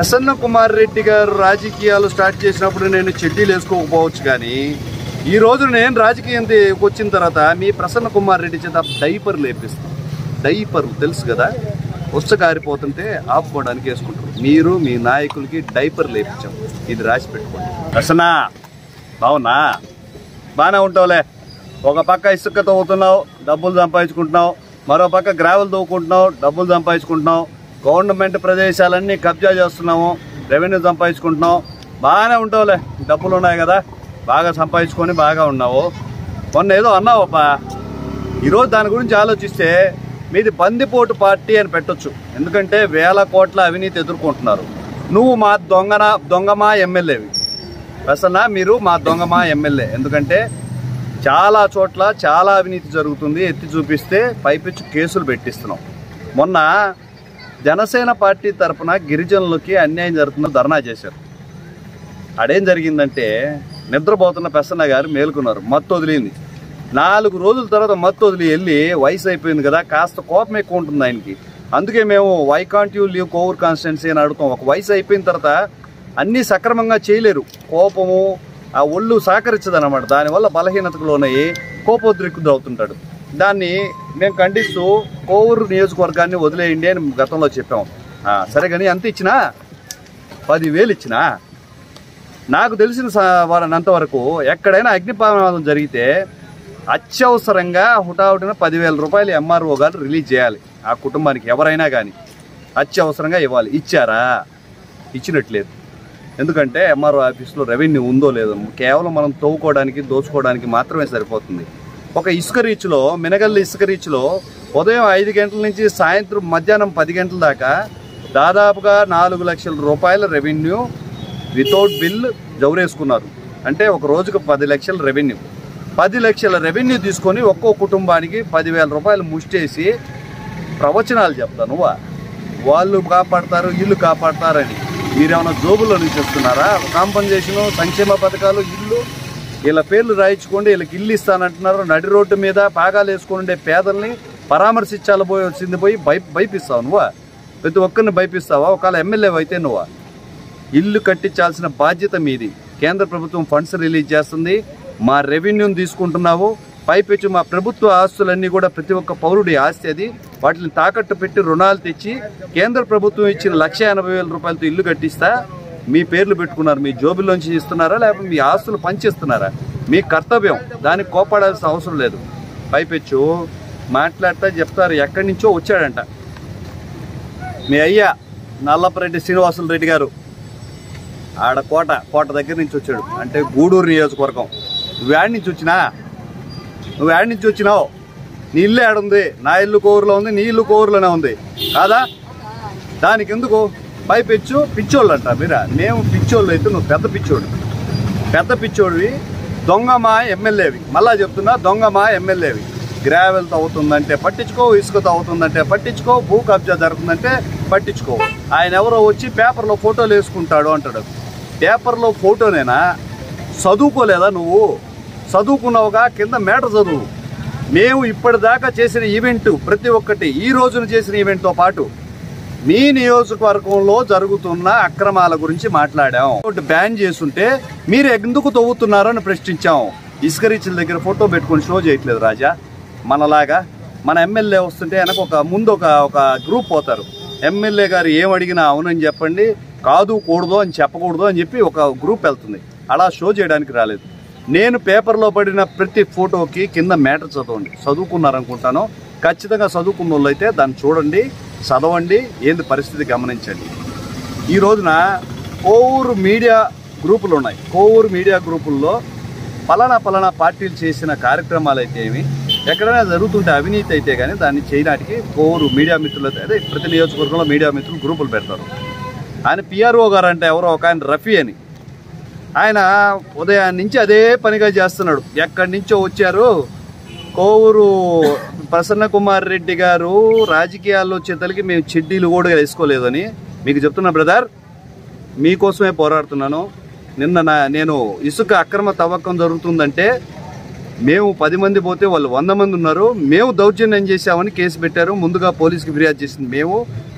ప్రసన్న కుమార్ రెడ్డి గారు రాజకీయాలు స్టార్ట్ చేసినప్పుడు నేను చెడ్డీలు వేసుకోకపోవచ్చు కానీ ఈ రోజు నేను రాజకీయం ది- వచ్చిన తర్వాత మీ ప్రసన్న కుమార్ రెడ్డి చేత డైపర్ లేపిస్తాను డైపర్ తెలుసు కదా ఉచ్చ కారిపోతుంటే ఆపుకోవడానికి వేసుకుంటారు మీరు మీ నాయకులకి డైపర్ లేపించాం ఇది రాసి పెట్టుకోండి ప్రసన్న బావునా బాగానే ఉంటావులే ఒక పక్క ఇసుక తవ్వుతున్నావు డబ్బులు సంపాదించుకుంటున్నావు మరో పక్క గ్రావెల్ తవ్వుకుంటున్నావు డబ్బులు సంపాదించుకుంటున్నావు గవర్నమెంట్ ప్రదేశాలన్నీ కబ్జా చేస్తున్నాము రెవెన్యూ సంపాదించుకుంటున్నావు బాగానే ఉంటావులే డబ్బులు ఉన్నాయి కదా బాగా సంపాదించుకొని బాగా ఉన్నావు మొన్న ఏదో అన్నావప్పా ఈరోజు దాని గురించి ఆలోచిస్తే మీది బందిపోటు పార్టీ అని పెట్టొచ్చు ఎందుకంటే వేల కోట్ల అవినీతి ఎదుర్కొంటున్నారు నువ్వు మా దొంగన దొంగమా ఎమ్మెల్యేవి ప్రసన్న మీరు మా దొంగమా ఎమ్మెల్యే ఎందుకంటే చాలా చోట్ల చాలా అవినీతి జరుగుతుంది ఎత్తి చూపిస్తే పైపిచ్చు కేసులు పెట్టిస్తున్నాం మొన్న జనసేన పార్టీ తరపున గిరిజనులకి అన్యాయం జరుగుతున్న ధర్నా చేశారు అడేం జరిగిందంటే నిద్రపోతున్న ప్రసన్న గారు మేలుకున్నారు మత్తు వదిలింది నాలుగు రోజుల తర్వాత మత్తు వదిలి వెళ్ళి వయసు అయిపోయింది కదా కాస్త కోపం ఎక్కువ ఉంటుంది ఆయనకి అందుకే మేము why can't you leave Kovur constituency అని అడుగుతాం ఒక వయసు అయిపోయిన తర్వాత అన్నీ సక్రమంగా చేయలేరు కోపము ఆ ఒళ్ళు సహకరించదన్నమాట దానివల్ల బలహీనతకు లోనయ్యి కోపోద్రిక్తుడు అవుతుంటాడు దాన్ని మేము ఖండిస్తూ కోవూరు నియోజకవర్గాన్ని వదిలేయండి అని గతంలో చెప్పాం ఆ, సరే కానీ ఎంత ఇచ్చినా పదివేలు ఇచ్చినా నాకు తెలిసిన స- వారనంత వరకు ఎక్కడైనా అగ్నిప్రమాదం జరిగితే అత్యవసరంగా హుటాహుటిన పదివేల రూపాయలు ఎంఆర్ఓ గారు రిలీజ్ చేయాలి ఆ కుటుంబానికి ఎవరైనా కానీ అత్యవసరంగా ఇవ్వాలి ఇచ్చారా ఇచ్చినట్లేదు ఎందుకంటే ఎంఆర్ఓ ఆఫీస్లో రెవెన్యూ ఉందో లేదో కేవలం మనం తవ్వుకోవడానికి దోచుకోవడానికి మాత్రమే సరిపోతుంది ఒక ఇసుక రీచ్లో మినగల్లి ఇసుక రీచ్లో ఉదయం ఐదు గంటల నుంచి సాయంత్రం మధ్యాహ్నం పది గంటల దాకా దాదాపుగా నాలుగు లక్షల రూపాయల రెవెన్యూ వితౌట్ బిల్ జౌరేసుకున్నారు అంటే ఒక రోజుకు పది లక్షల రెవెన్యూ పది లక్షల రెవెన్యూ తీసుకొని ఒక్కో కుటుంబానికి పదివేల రూపాయలు ముష్టేసి ప్రవచనాలు చెప్తా నువ్వా వాళ్ళు కాపాడతారు ఇల్లు కాపాడతారని మీరేమైనా జోబుల్లో నుంచి వస్తున్నారా కాంపన్సేషన్ సంక్షేమ పథకాలు ఇల్లు వీళ్ళ పేర్లు రాయించుకోండి వీళ్ళకి ఇల్లు ఇస్తానంటున్నారు నడి రోడ్డు మీద పాగాలు వేసుకుని ఉండే పేదల్ని పరామర్శించాలి పోయి వచ్చింది పోయి భయ భయపిస్తావు నువ్వా ప్రతి ఒక్కరిని భయపిస్తావా ఒకవేళ ఎమ్మెల్యే అయితే నువ్వా ఇల్లు కట్టించాల్సిన బాధ్యత మీది కేంద్ర ప్రభుత్వం ఫండ్స్ రిలీజ్ చేస్తుంది మా రెవెన్యూని తీసుకుంటున్నావు పైపెచ్చు మా ప్రభుత్వ ఆస్తులన్నీ కూడా ప్రతి ఒక్క పౌరుడి ఆస్తి అది వాటిని తాకట్టు పెట్టి రుణాలు తెచ్చి కేంద్ర ప్రభుత్వం ఇచ్చిన లక్ష ఎనభై వేల రూపాయలతో ఇల్లు కట్టిస్తా మీ పేర్లు పెట్టుకున్నారు మీ జోబుల్లోంచి ఇస్తున్నారా లేకపోతే మీ ఆస్తులు పంచిస్తున్నారా మీ కర్తవ్యం దానికి కోపాడాల్సిన అవసరం లేదు పైపెచ్చు మాట్లాడతా చెప్తారు ఎక్కడి నుంచో వచ్చాడంట మీ అయ్యా నల్లపరెడ్డి శ్రీనివాసులు రెడ్డి గారు ఆడ కోట కోట దగ్గర నుంచి వచ్చాడు అంటే గూడూరు నియోజకవర్గం నువ్వు యాడ్ నుంచి వచ్చినా నువ్వు యాడ్ నుంచి వచ్చినావు నీ ఇల్లు ఏడుంది నా ఇల్లు కోరులో ఉంది నీ ఇల్లు కోరులోనే ఉంది కాదా దానికి ఎందుకు పైపెచ్చు పిచ్చోళ్ళు అంట మీరా మేము పిచ్చోళ్ళు అయితే నువ్వు పెద్ద పిచ్చోడు పెద్ద పిచ్చోడివి దొంగమా ఎమ్మెల్యేవి మళ్ళా చెప్తున్నా దొంగమా ఎమ్మెల్యేవి గ్రావెల్ అవుతుందంటే పట్టించుకో ఇసుక అవుతుందంటే పట్టించుకో భూ కబ్జా జరుగుతుందంటే పట్టించుకో ఆయన ఎవరో వచ్చి పేపర్లో ఫోటోలు వేసుకుంటాడు అంటాడు పేపర్లో ఫోటోనేనా చదువుకోలేదా నువ్వు చదువుకున్నావుగా కింద మేటర్ చదువు మేము ఇప్పటిదాకా చేసిన ఈవెంట్ ప్రతి ఒక్కటి ఈ రోజున చేసిన ఈవెంట్తో పాటు మీ నియోజకవర్గంలో జరుగుతున్న అక్రమాల గురించి మాట్లాడాం ఒకటి బ్యాన్ చేస్తుంటే మీరు ఎందుకు తవ్వుతున్నారని ప్రశ్నించాం ఇసుక రీచ్ల దగ్గర ఫోటో పెట్టుకొని షో చేయట్లేదు రాజా మనలాగా మన ఎమ్మెల్యే వస్తుంటే వెనక ఒక ముందు ఒక ఒక గ్రూప్ పోతారు ఎమ్మెల్యే గారు ఏం అడిగినా అవునని చెప్పండి కాదు కూడదు అని చెప్పకూడదు అని చెప్పి ఒక గ్రూప్ వెళ్తుంది అలా షో చేయడానికి రాలేదు నేను పేపర్లో పడిన ప్రతి ఫోటోకి కింద మ్యాటర్ చదవండి చదువుకున్నారనుకుంటాను ఖచ్చితంగా చదువుకున్న వాళ్ళు అయితే దాన్ని చూడండి చదవండి ఏంది పరిస్థితి గమనించండి ఈ రోజున కోవూరు మీడియా గ్రూపులు ఉన్నాయి కోవూరు మీడియా గ్రూపుల్లో పలానా పలానా పార్టీలు చేసిన కార్యక్రమాలు అయితే ఏమి ఎక్కడైనా జరుగుతుంటే అవినీతి అయితే కానీ దాన్ని చేయడానికి కోవూరు మీడియా మిత్రులు అదే ప్రతి నియోజకవర్గంలో మీడియా మిత్రులు గ్రూపులు పెడతారు ఆయన పిఆర్ఓ గారు అంటే ఎవరో ఒక ఆయన రఫీ అని ఆయన ఉదయం నుంచి అదే పనిగా చేస్తున్నాడు ఎక్కడి నుంచో వచ్చారు కోవూరు ప్రసన్న కుమార్ రెడ్డి గారు రాజకీయాల్లో వచ్చేతలకి మేము చెడ్డీలు కూడా వేసుకోలేదని మీకు చెప్తున్నా బ్రదర్ మీకోసమే పోరాడుతున్నాను నిన్న నా నేను ఇసుక అక్రమ తవ్వకం జరుగుతుందంటే మేము పది మంది పోతే వాళ్ళు వంద మంది ఉన్నారు మేము దౌర్జన్యం చేశామని కేసు పెట్టారు ముందుగా పోలీసుకి ఫిర్యాదు చేసింది మేము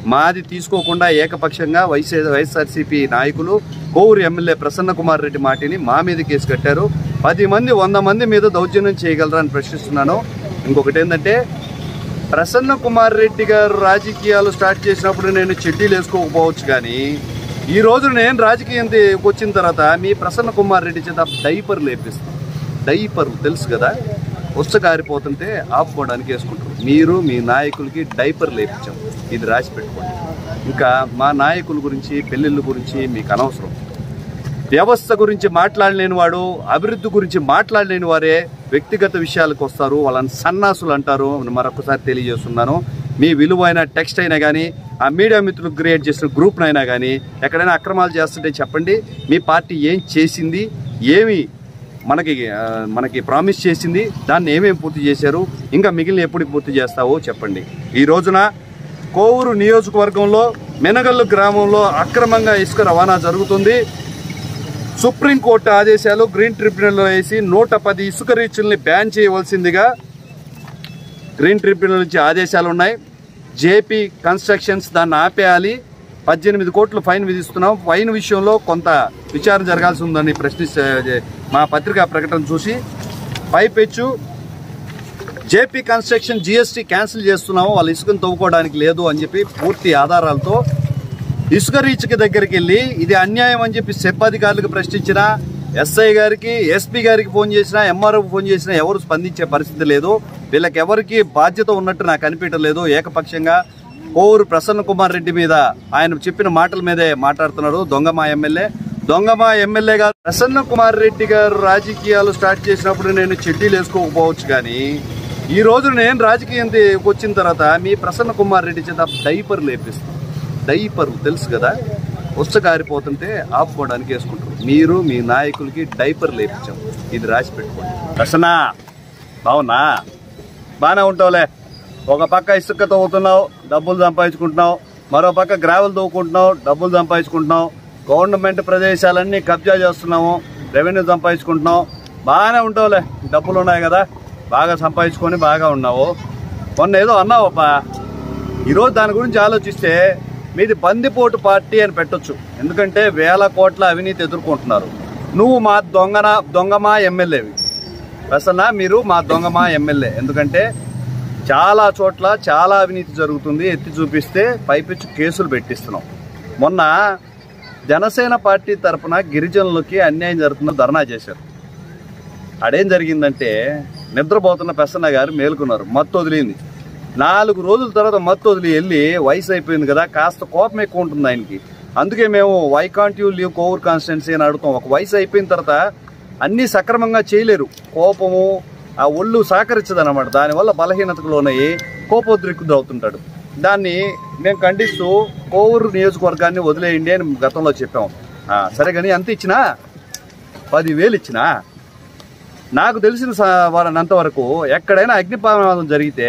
మాది తీసుకోకుండా ఏకపక్షంగా వైసీ వైఎస్ఆర్సీపీ నాయకులు కోవూరు ఎమ్మెల్యే ప్రసన్న కుమార్ రెడ్డి మాటిని మా మీద కేసు కట్టారు పది మంది వంద మంది మీద దౌర్జన్యం చేయగలరా అని ప్రశ్నిస్తున్నాను ఇంకొకటి ఏంటంటే ప్రసన్న కుమార్ రెడ్డి గారు రాజకీయాలు స్టార్ట్ చేసినప్పుడు నేను చెడ్డీలు వేసుకోకపోవచ్చు కానీ ఈ రోజు నేను రాజకీయం ది- వచ్చిన తర్వాత మీ ప్రసన్న కుమార్ రెడ్డి చేత డైపర్ లేపిస్తాను డైపర్ తెలుసు కదా ఉచ్చ కారిపోతుంటే ఆపుకోవడానికి వేసుకుంటారు మీరు మీ నాయకులకి డైపర్ లేపించాం ఇది రాసి పెట్టుకోండి ఇంకా మా నాయకుల గురించి పెళ్ళిళ్ళ గురించి మీకు అనవసరం వ్యవస్థ గురించి మాట్లాడలేని వాడు అభివృద్ధి గురించి మాట్లాడలేని వారే వ్యక్తిగత విషయాలకు వస్తారు వాళ్ళని సన్నాసులు అంటారు అని మరొకసారి తెలియజేస్తున్నాను మీ విలువైన టెక్స్ట్ అయినా కానీ ఆ మీడియా మిత్రులు క్రియేట్ చేసిన గ్రూప్నైనా కానీ ఎక్కడైనా అక్రమాలు చేస్తుంటే చెప్పండి మీ పార్టీ ఏం చేసింది ఏమి మనకి ఆ, మనకి ప్రామిస్ చేసింది దాన్ని ఏమేమి పూర్తి చేశారు ఇంకా మిగిలిన ఎప్పుడు పూర్తి చేస్తావో చెప్పండి ఈ రోజున కోవూరు నియోజకవర్గంలో మెనగల్లు గ్రామంలో అక్రమంగా ఇసుక రవాణా జరుగుతుంది సుప్రీంకోర్టు ఆదేశాలు గ్రీన్ ట్రిబ్యునల్లో వేసి నూట పది ఇసుక రీచుల్ని బ్యాన్ చేయవలసిందిగా గ్రీన్ ట్రిబ్యునల్ నుంచి ఆదేశాలు ఉన్నాయి జేపీ కన్స్ట్రక్షన్స్ దాన్ని ఆపేయాలి పద్దెనిమిది కోట్లు ఫైన్ విధిస్తున్నాం ఫైన్ విషయంలో కొంత విచారణ జరగాల్సి ఉందని ప్రశ్నిస్తే మా పత్రికా ప్రకటన చూసి పైపెచ్చు జేపీ కన్స్ట్రక్షన్ జిఎస్టీ క్యాన్సిల్ చేస్తున్నాము వాళ్ళు ఇసుకను తవ్వుకోవడానికి లేదు అని చెప్పి పూర్తి ఆధారాలతో ఇసుక రీచ్కి దగ్గరికి వెళ్ళి ఇది అన్యాయం అని చెప్పి సెప్ అధికారులకు ప్రశ్నించిన ఎస్ఐ గారికి ఎస్పీ గారికి ఫోన్ చేసినా ఎంఆర్ఓ ఫోన్ చేసినా ఎవరు స్పందించే పరిస్థితి లేదు వీళ్ళకి ఎవరికి బాధ్యత ఉన్నట్టు నాకు అనిపించడం లేదు ఏకపక్షంగా కోవూరు ప్రసన్న కుమార్ రెడ్డి మీద ఆయన చెప్పిన మాటల మీదే మాట్లాడుతున్నాడు దొంగమా ఎమ్మెల్యే దొంగమా ఎమ్మెల్యే గారు ప్రసన్న కుమార్ రెడ్డి గారు రాజకీయాలు స్టార్ట్ చేసినప్పుడు నేను చెడ్డీలు వేసుకోకపోవచ్చు కానీ ఈ రోజు నేను రాజకీయం ది- వచ్చిన తర్వాత మీ ప్రసన్న కుమార్ రెడ్డి చేత డైపర్ లేపిస్తాను డైపర్ తెలుసు కదా ఉచ్చ కారిపోతుంటే ఆపుకోవడానికి వేసుకుంటారు మీరు మీ నాయకులకి డైపర్ లేపించాం ఇది రాసి పెట్టుకోండి ప్రసన్న బావునా బాగానే ఉంటావులే ఒక పక్క ఇసుక తవ్వుతున్నావు డబ్బులు సంపాదించుకుంటున్నావు మరో పక్క గ్రావెల్ తవ్వుకుంటున్నావు డబ్బులు సంపాదించుకుంటున్నావు గవర్నమెంట్ ప్రదేశాలన్నీ కబ్జా చేస్తున్నాము రెవెన్యూ సంపాదించుకుంటున్నావు బాగానే ఉంటావులే డబ్బులు ఉన్నాయి కదా బాగా సంపాదించుకొని బాగా ఉన్నావు మొన్న ఏదో అన్నావప్పా ఈరోజు దాని గురించి ఆలోచిస్తే మీది బందిపోటు పార్టీ అని పెట్టొచ్చు ఎందుకంటే వేల కోట్ల అవినీతి ఎదుర్కొంటున్నారు నువ్వు మా దొంగన దొంగమా ఎమ్మెల్యేవి ప్రసన్న మీరు మా దొంగమా ఎమ్మెల్యే ఎందుకంటే చాలా చోట్ల చాలా అవినీతి జరుగుతుంది ఎత్తి చూపిస్తే పైపిచ్చు కేసులు పెట్టిస్తున్నాం మొన్న జనసేన పార్టీ తరపున గిరిజనులకి అన్యాయం జరుగుతున్న ధర్నా చేశారు అడేం జరిగిందంటే నిద్రపోతున్న పెసన్న గారు మేలుకున్నారు మత్తు వదిలింది నాలుగు రోజుల తర్వాత మత్తు వదిలి వెళ్ళి వయసు అయిపోయింది కదా కాస్త కోపం ఎక్కువ ఉంటుంది ఆయనకి అందుకే మేము why can't you leave Kovur constituency అని అడుగుతాం ఒక వయసు అయిపోయిన తర్వాత అన్నీ సక్రమంగా చేయలేరు కోపము ఆ ఒళ్ళు సహకరించదు అనమాట దానివల్ల బలహీనతకు లోనయ్యి కోపోద్రిక్తుడు అవుతుంటాడు దాన్ని మేము ఖండిస్తూ కోవూరు నియోజకవర్గాన్ని వదిలేయండి అని గతంలో చెప్పాం ఆ, సరే కానీ ఎంత ఇచ్చినా పదివేలు ఇచ్చినా నాకు తెలిసిన స- వారనంత వరకు ఎక్కడైనా అగ్ని ప్రమాదం జరిగితే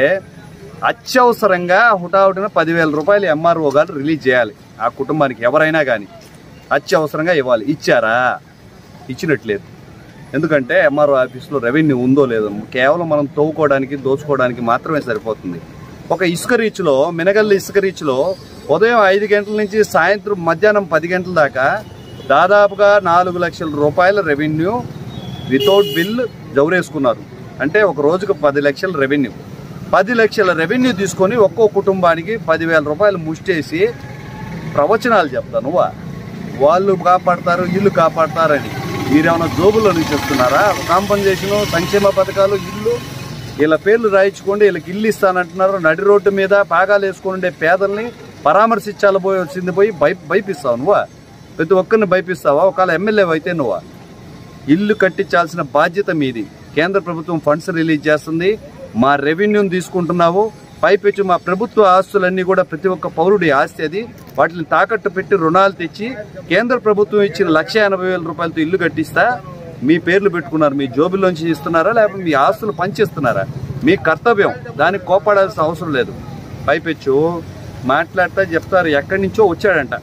అత్యవసరంగా హుటాహుటిన పదివేల రూపాయలు ఎంఆర్ఓ గారు రిలీజ్ చేయాలి ఆ కుటుంబానికి ఎవరైనా కానీ అత్యవసరంగా ఇవ్వాలి ఇచ్చారా ఇచ్చినట్లేదు ఎందుకంటే ఎంఆర్ఓ ఆఫీస్లో రెవెన్యూ ఉందో లేదో కేవలం మనం తవ్వుకోవడానికి దోచుకోవడానికి మాత్రమే సరిపోతుంది ఒక ఇసుక రీచ్లో మినగల్లి ఇసుక రీచ్లో ఉదయం ఐదు గంటల నుంచి సాయంత్రం మధ్యాహ్నం పది గంటల దాకా దాదాపుగా నాలుగు లక్షల రూపాయల రెవెన్యూ వితౌట్ బిల్ జవరేసుకున్నారు అంటే ఒక రోజుకు పది లక్షల రెవెన్యూ పది లక్షల రెవెన్యూ తీసుకొని ఒక్కో కుటుంబానికి పదివేల రూపాయలు ముష్టేసి ప్రవచనాలు చెప్తా నువ్వా వాళ్ళు కాపాడతారు ఇల్లు కాపాడతారని మీరేమైనా జోబుల్లో నుంచి చెప్తున్నారా కాంపన్సేషన్ సంక్షేమ పథకాలు ఇల్లు వీళ్ళ పేర్లు రాయించుకోండి వీళ్ళకి ఇల్లు ఇస్తానంటున్నారు నడి రోడ్డు మీద పాగాలు వేసుకుని ఉండే పేదల్ని పరామర్శించాలి పోయి వచ్చింది పోయి భయ భయపిస్తావు నువ్వా ప్రతి ఒక్కరిని భయపిస్తావా ఒకవేళ ఎమ్మెల్యే అయితే నువ్వా ఇల్లు కట్టించాల్సిన బాధ్యత మీది కేంద్ర ప్రభుత్వం ఫండ్స్ రిలీజ్ చేస్తుంది మా రెవెన్యూని తీసుకుంటున్నావు పైపెచ్చు మా ప్రభుత్వ ఆస్తులన్నీ కూడా ప్రతి ఒక్క పౌరుడి ఆస్తి అది వాటిని తాకట్టు పెట్టి రుణాలు తెచ్చి కేంద్ర ప్రభుత్వం ఇచ్చిన లక్ష ఎనభై వేల రూపాయలతో ఇల్లు కట్టిస్తా మీ పేర్లు పెట్టుకున్నారు మీ జోబుల్లోంచి ఇస్తున్నారా లేకపోతే మీ ఆస్తులు పంచిస్తున్నారా మీ కర్తవ్యం దానికి కోపడాల్సిన అవసరం లేదు పైపెచ్చు మాట్లాడితే చెప్తారు ఎక్కడి నుంచో వచ్చాడంట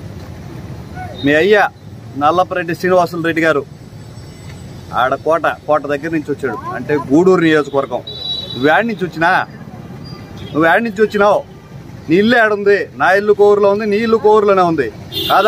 మీ అయ్యా నల్లపరెడ్డి శ్రీనివాసులు రెడ్డి గారు ఆడ కోట కోట దగ్గర నుంచి వచ్చాడు అంటే గూడూరు నియోజకవర్గం నువ్వు యాడ్ నుంచి వచ్చినా నువ్వు యాడ్ నుంచి వచ్చినావు నీ ఇల్లు ఏడుంది నా ఇల్లు కోరులో ఉంది నీ ఇల్లు కోరులోనే ఉంది కాదా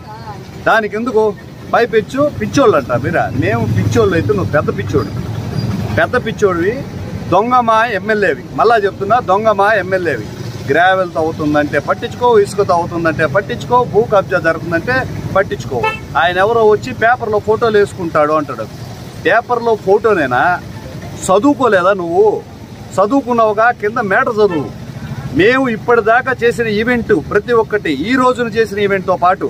దానికి ఎందుకు పైపెచ్చు పిచ్చోళ్ళు అంట మీరా మేము పిచ్చోళ్ళు అయితే నువ్వు పెద్ద పిచ్చోడు పెద్ద పిచ్చోడివి దొంగ మా ఎమ్మెల్యేవి మళ్ళా చెప్తున్నా దొంగ మా ఎమ్మెల్యేవి గ్రావెల్ తవ్వుతుందంటే పట్టించుకో ఇసుక తవ్వుతుందంటే పట్టించుకో భూ కబ్జా జరుగుతుందంటే పట్టించుకో ఆయన ఎవరో వచ్చి పేపర్లో ఫోటోలు వేసుకుంటాడు అంటాడు పేపర్లో ఫోటోనేనా చదువుకోలేదా నువ్వు చదువుకున్నావుగా కింద మేటర్ చదువు మేము ఇప్పటిదాకా చేసిన ఈవెంట్ ప్రతి ఒక్కటి ఈ రోజున చేసిన ఈవెంట్తో పాటు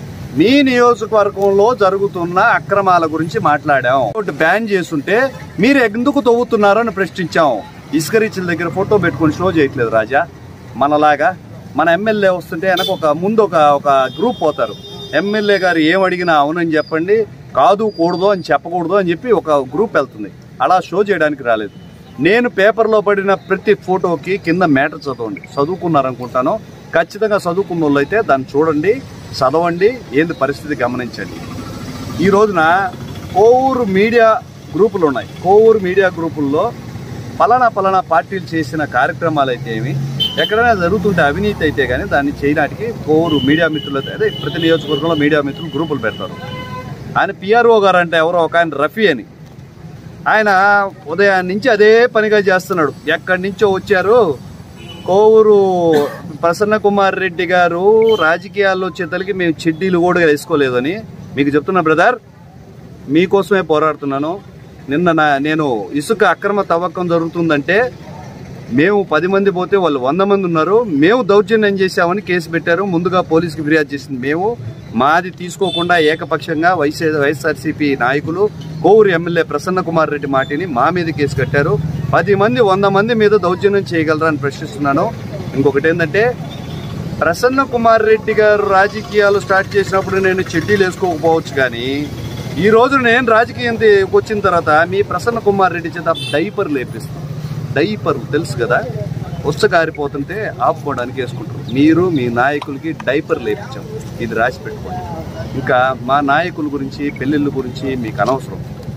మీ నియోజకవర్గంలో జరుగుతున్న అక్రమాల గురించి మాట్లాడాం ఒకటి బ్యాన్ చేస్తుంటే మీరు ఎందుకు తవ్వుతున్నారని ప్రశ్నించాం ఇసుక రీచ్ల దగ్గర ఫోటో పెట్టుకొని షో చేయట్లేదు రాజా మనలాగా మన ఎమ్మెల్యే వస్తుంటే వెనక ఒక ముందు ఒక ఒక గ్రూప్ పోతారు ఎమ్మెల్యే గారు ఏం అడిగినా అవునని చెప్పండి కాదు కూడదు అని చెప్పకూడదు అని చెప్పి ఒక గ్రూప్ వెళ్తుంది అలా షో చేయడానికి రాలేదు నేను పేపర్లో పడిన ప్రతి ఫోటోకి కింద మ్యాటర్ చదవండి చదువుకున్నారనుకుంటాను ఖచ్చితంగా చదువుకున్న వాళ్ళు అయితే దాన్ని చూడండి చదవండి ఏంది పరిస్థితి గమనించండి ఈ రోజున కోవూరు మీడియా గ్రూపులు ఉన్నాయి కోవూరు మీడియా గ్రూపుల్లో పలానా పలానా పార్టీలు చేసిన కార్యక్రమాలు అయితే ఏమి ఎక్కడైనా జరుగుతుంటే అవినీతి అయితే కానీ దాన్ని చేయడానికి కోవూరు మీడియా మిత్రులు అదే ప్రతి నియోజకవర్గంలో మీడియా మిత్రులు గ్రూపులు పెడతారు ఆయన పిఆర్ఓ గారు అంటే ఎవరో ఒక ఆయన రఫీ అని ఆయన ఉదయం నుంచి అదే పనిగా చేస్తున్నాడు ఎక్కడి నుంచో వచ్చారు కోవూరు ప్రసన్న కుమార్ రెడ్డి గారు రాజకీయాల్లో వచ్చేతలకి మేము చెడ్డీలు కూడా వేసుకోలేదని మీకు చెప్తున్నా బ్రదర్ మీకోసమే పోరాడుతున్నాను నిన్న నా నేను ఇసుక అక్రమ తవ్వకం జరుగుతుందంటే మేము పది మంది పోతే వాళ్ళు వంద మంది ఉన్నారు మేము దౌర్జన్యం చేశామని కేసు పెట్టారు ముందుగా పోలీసుకి ఫిర్యాదు చేసింది మేము మాది తీసుకోకుండా ఏకపక్షంగా వైసీ వైఎస్ఆర్సీపీ నాయకులు కోవూరు ఎమ్మెల్యే ప్రసన్న కుమార్ రెడ్డి మాటిని మా మీద కేసు కట్టారు పది మంది వంద మంది మీద దౌర్జన్యం చేయగలరా అని ప్రశ్నిస్తున్నాను ఇంకొకటి ఏంటంటే ప్రసన్న కుమార్ రెడ్డి గారు రాజకీయాలు స్టార్ట్ చేసినప్పుడు నేను చెడ్డీలు వేసుకోకపోవచ్చు కానీ ఈ రోజు నేను రాజకీయం తే- వచ్చిన తర్వాత మీ ప్రసన్న కుమార్ రెడ్డి చేత డైపర్ లేపిస్తాను డైపర్ తెలుసు కదా ఉచ్చ కారిపోతుంటే ఆపుకోవడానికి వేసుకుంటారు మీరు మీ నాయకులకి డైపర్ లేపించాం ఇది రాసి పెట్టుకోండి ఇంకా మా నాయకుల గురించి పెళ్ళిళ్ళ గురించి మీకు అనవసరం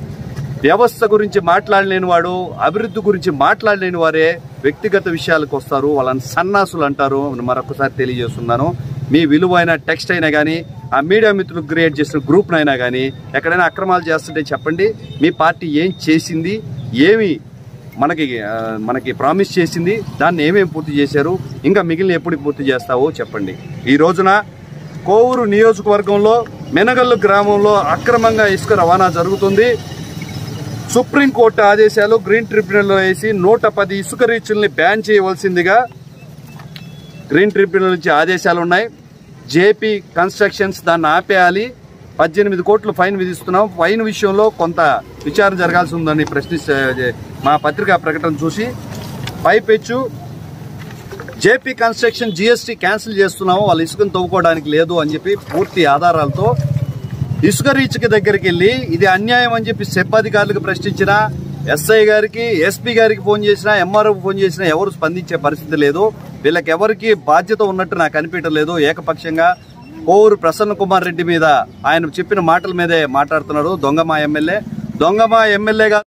వ్యవస్థ గురించి మాట్లాడలేని వాడు అభివృద్ధి గురించి మాట్లాడలేని వారే వ్యక్తిగత విషయాలకు వస్తారు వాళ్ళని సన్నాసులు అంటారు అని మరొకసారి తెలియజేస్తున్నాను మీ విలువైన టెక్స్ట్ అయినా కానీ ఆ మీడియా మిత్రులు క్రియేట్ చేసిన గ్రూప్నైనా కానీ ఎక్కడైనా అక్రమాలు చేస్తుంటే చెప్పండి మీ పార్టీ ఏం చేసింది ఏమి మనకి ఆ, మనకి ప్రామిస్ చేసింది దాన్ని ఏమేమి పూర్తి చేశారు ఇంకా మిగిలిన ఎప్పుడు పూర్తి చేస్తావో చెప్పండి ఈ రోజున కోవూరు నియోజకవర్గంలో మెనగల్లు గ్రామంలో అక్రమంగా ఇసుక రవాణా జరుగుతుంది సుప్రీంకోర్టు ఆదేశాలు గ్రీన్ ట్రిబ్యునల్లో వేసి నూట పది ఇసుక రీచుల్ని బ్యాన్ చేయవలసిందిగా గ్రీన్ ట్రిబ్యునల్ నుంచి ఆదేశాలు ఉన్నాయి జేపీ కన్స్ట్రక్షన్స్ దాన్ని ఆపేయాలి పద్దెనిమిది కోట్లు ఫైన్ విధిస్తున్నాం ఫైన్ విషయంలో కొంత విచారణ జరగాల్సి ఉందని ప్రశ్నిస్తే మా పత్రికా ప్రకటన చూసి పైపెచ్చు జేపీ కన్స్ట్రక్షన్ జిఎస్టీ క్యాన్సిల్ చేస్తున్నాము వాళ్ళు ఇసుకను తవ్వుకోవడానికి లేదు అని చెప్పి పూర్తి ఆధారాలతో ఇసుక రీచ్కి దగ్గరికి వెళ్ళి ఇది అన్యాయం అని చెప్పి సెబ్ అధికారులకు ప్రశ్నించిన ఎస్ఐ గారికి ఎస్పీ గారికి ఫోన్ చేసినా ఎంఆర్ఓకి ఫోన్ చేసినా ఎవరు స్పందించే పరిస్థితి లేదు వీళ్ళకి ఎవరికి బాధ్యత ఉన్నట్టు నాకు అనిపించడం లేదు ఏకపక్షంగా కోవూరు ప్రసన్న కుమార్ రెడ్డి మీద ఆయన చెప్పిన మాటల మీదే మాట్లాడుతున్నాడు దొంగమా ఎమ్మెల్యే దొంగమా ఎమ్మెల్యేగా